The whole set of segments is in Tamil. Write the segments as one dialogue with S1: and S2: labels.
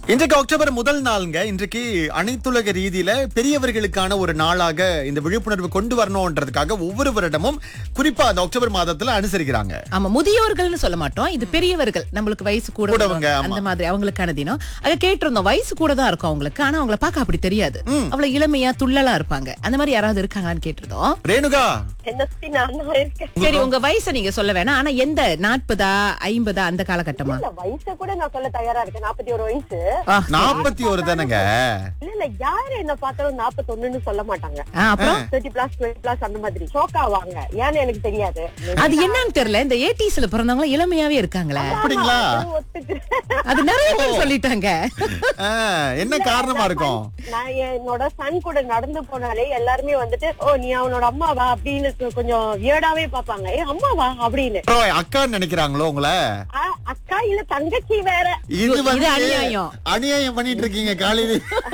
S1: இன்றைக்கு அக்டோபர் முதல் நாளுங்க இன்றைக்கு அனைத்துலக ரீதியில பெரியவர்களுக்கான ஒரு நாளாக இந்த விழிப்புணர்வு கொண்டு வரணும்ன்றதுக்காக ஒவ்வொரு வருடமும் குறிப்பா அந்த அக்டோபர் மாதத்துல அனுசரிக்கிறாங்க
S2: ஆமா முதியோர்கள்னு சொல்ல மாட்டோம் இது பெரியவர்கள் நம்மளுக்கு வயசு கூட
S1: கூடவங்க, ஆமா.
S2: அந்த மாதிரி அவங்களுக்கான தினம் அத கேட்டிருந்தோம் வயசு கூட தான் இருக்கும் அவங்களுக்கு ஆனா அவங்கள பார்க்க அப்படி தெரியாது அவ்வளவு இளமையா துள்ளலா இருப்பாங்க அந்த மாதிரி யாராவது இருக்காங்களான்னு கேட்டிருந்தோம்
S1: ரேணுகா
S3: என்எஸ்பி நான் தான் இருக்கேன்
S2: சரி உங்க வயசை நீங்க சொல்ல வேணாம் ஆனா எந்த நாற்பதா ஐம்பதா அந்த காலகட்டமா
S3: இல்ல வயசை கூட நான் சொல்ல தயாரா இருக்கேன் நாற்பத்தி ஒரு வயசு
S2: ஆ,
S1: நாற்பத்தி ஒரு தானங்க
S3: இல்ல இல்ல யாரு என்ன பார்த்தாலும் நாற்பத்தொன்னுன்னு சொல்ல மாட்டாங்க
S2: ஆ, அப்புறம்
S3: தேர்ட்டி பிளஸ் டுவெண்ட்டி பிளஸ் அந்த மாதிரி ஷோக் ஆவாங்க ஏன்னு எனக்கு தெரியாது
S2: அது என்னன்னு தெரியல இந்த ஏடிஸ்ல பிறந்தவங்க இளமையாவே இருக்காங்களே
S1: அப்படிங்களா
S3: அது ஒத்துக்கிறேன்.
S2: அது நிறைய பேர் சொல்லிட்டாங்க
S1: ஆ, என்ன காரணமா இருக்கும்
S3: நான் என்னோட சன் கூட நடந்து போனாலே எல்லாருமே வந்துட்டு ஓ நீ அவனோட அம்மாவா அப்படின்னு கொ- கொஞ்சம் வியர்டாவே பாப்பாங்க ஏ அம்மாவா அப்படின்னு
S1: அப்புறம் அக்கான்னு நினைக்கிறாங்களோ உங்களை
S3: ஆ, அக்கா இல்ல தங்கச்சி வேற
S1: இது
S2: இது
S1: வந்து
S2: அநியாயம்.
S1: அநியாயம் பண்ணிட்டு இருக்கீங்க காலையில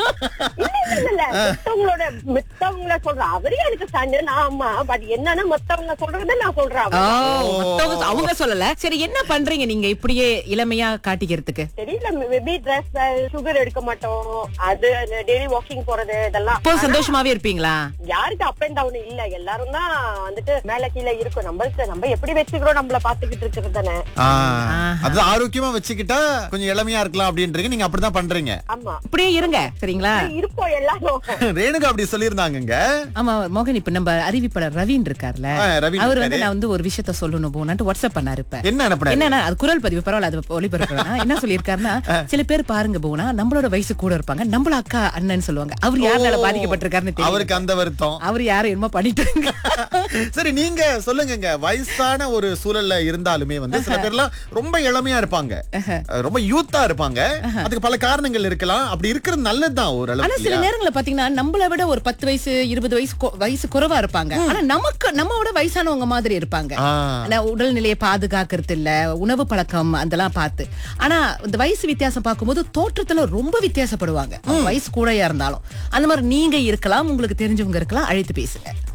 S3: இல்ல இல்ல இல்ல மத்தவங்களோட மத்தவங்கள சொல்றேன் அவரே எனக்கு சன் நான் அம்மா பட் என்னன்னா மத்தவங்க சொல்றதை நான் சொல்றேன்
S2: ஓ,
S3: அவன்.
S2: மத்தவங்க அவங்க சொல்லல சரி என்ன பண்றீங்க நீங்க இப்படியே இளமையா காட்டிக்கிறதுக்கு
S3: தெரியல மேபி ட்ரெஸ் சுகர் எடுக்க மாட்டோம் அது டெய்லி வாக்கிங் போறது இதெல்லாம்
S2: இப்போ சந்தோஷமாவே இருப்பீங்களா
S3: யாருக்கு அப் அண்ட் டவுன் இல்ல எல்லாரும் தான் வந்துட்டு மேல கீழே இருக்கும் நம்மளுக்கு நம்ம எப்படி வச்சுக்கிறோம் நம்மள பாத்துக்கிட்டு இருக்கிறது தானே
S1: ஆ, அது ஆரோக்கியமா வச்சுக்கிட்டா கொஞ்சம் இளமையா இருக்கலாம் அப்படின்றீங்க நீங்க அப்படிதான் பண்றீங்க
S3: ஆமா
S2: அப்படியே இருங்க சரிங்களா
S3: இருப்போம் எல்லாரும்
S1: ரேணுகா அப்படி சொல்லியிருந்தாங்கங்க
S2: ஆமா மோகன் இப்ப நம்ம அறிவிப்பாளர் ரவீன் இருக்கார்ல
S1: ஆ, ரவீன்
S2: அவர் வந்து
S1: இருக்காரு.
S2: நான் வந்து ஒரு விஷயத்த சொல்லணும் போனான்ட்டு வாட்ஸ்அப் பண்ணாரு இப்ப
S1: என்ன அனுப்புனாரு
S2: என்னன்னா அது குரல் பதிவு பரவாயில்ல அது ஒளிபரப்பு வேணாம். என்ன சொல்லியிருக்காருன்னா சில பேர் பாருங்க போனா நம்மளோட வயசு கூட இருப்பாங்க நம்மள அக்கா அண்ணன் சொல்லுவாங்க அவர் யாருனால பாதிக்கப்பட்டிருக்காருன்னு தெரியும்
S1: அவருக்கு அந்த வருத்தம்
S2: அவர் யாரும் என்னமோ பண்ணிட்டாங்க
S1: சரி நீங்க சொல்லுங்கங்க வயசான ஒரு சூழல்ல இருந்தாலுமே வந்து சில பேர்லாம் ரொம்ப இளமையா இருப்பாங்க ரொம்ப யூத்தா இருப்பாங்க அதுக்கு பல காரணங்கள் இருக்கலாம் அப்படி இருக்கிறது நல்லதுதான்
S2: ஆனா
S1: ஓரளவு
S2: சில நேரங்கள்ல பாத்தீங்கன்னா நம்மள விட ஒரு பத்து வயசு இருபது வயசு கொ- வயசு குறைவா இருப்பாங்க ஆனா நமக்கு நம்மளோட வயசானவங்க மாதிரி இருப்பாங்க
S1: ஆ.
S2: ஆனா உடல்நிலையை பாதுகாக்கிறது இல்ல உணவு பழக்கம் அதெல்லாம் பார்த்து ஆனா இந்த வயசு வித்தியாசம் பார்க்கும்போது தோற்றத்துல ரொம்ப வித்தியாசப்படுவாங்க அவங்க வயசு கூடயா இருந்தாலும் அந்த மாதிரி நீங்க இருக்கலாம் உங்களுக்கு தெரிஞ்சவங்க இருக்கலாம் அழைத்து பேசுங்க